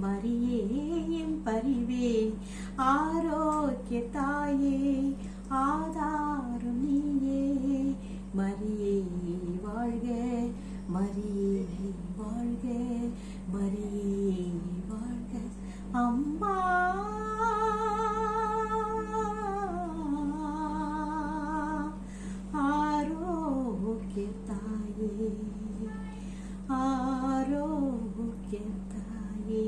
மரியே என் பரிவே ஆரோக்கிய தாயே ஆதாரம் நீயே மரியே வாழ்க மரியே வாழ்க மரியே வாழ்க அம்மா ஆரோக்கிய தாயே ஆரோக்கிய தாயே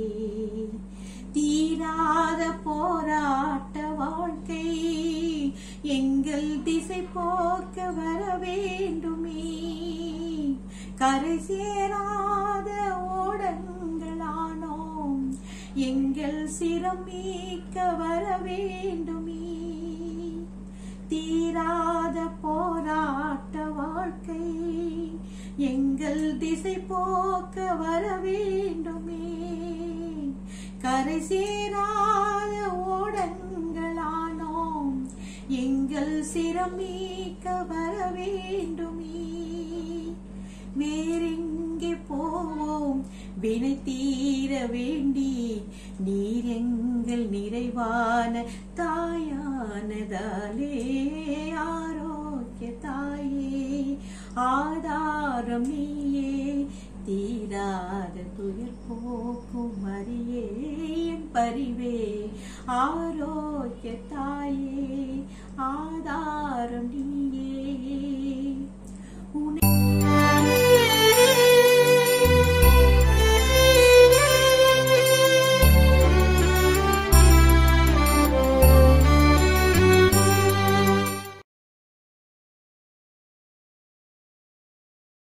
தீராத போராட்ட வாழ்க்கை எங்கள் திசை போக்க வர வேண்டுமே கரை சேராத ஓடங்களானோம் எங்கள் சிரம் மீட்க வர வேண்டுமே தீராத போராட்ட வாழ்க்கை எங்கள் திசை போக்க வர வேண்டுமே கரை சேராத ஓடங்களானோம் எங்கள் சிரம் மீட்க வர வேண்டுமே வேறெங்கே போவோம் வினை தீர வேண்டி நீர் எங்கள் நிறைவான தாயானதாலே ஆரோக்கிய தாயே ஆதாரம் நீயே தீராத துயர் போக்கும் மரியே என் பரிவே ஆரோக்கிய தாயே ஆதாரம் நீ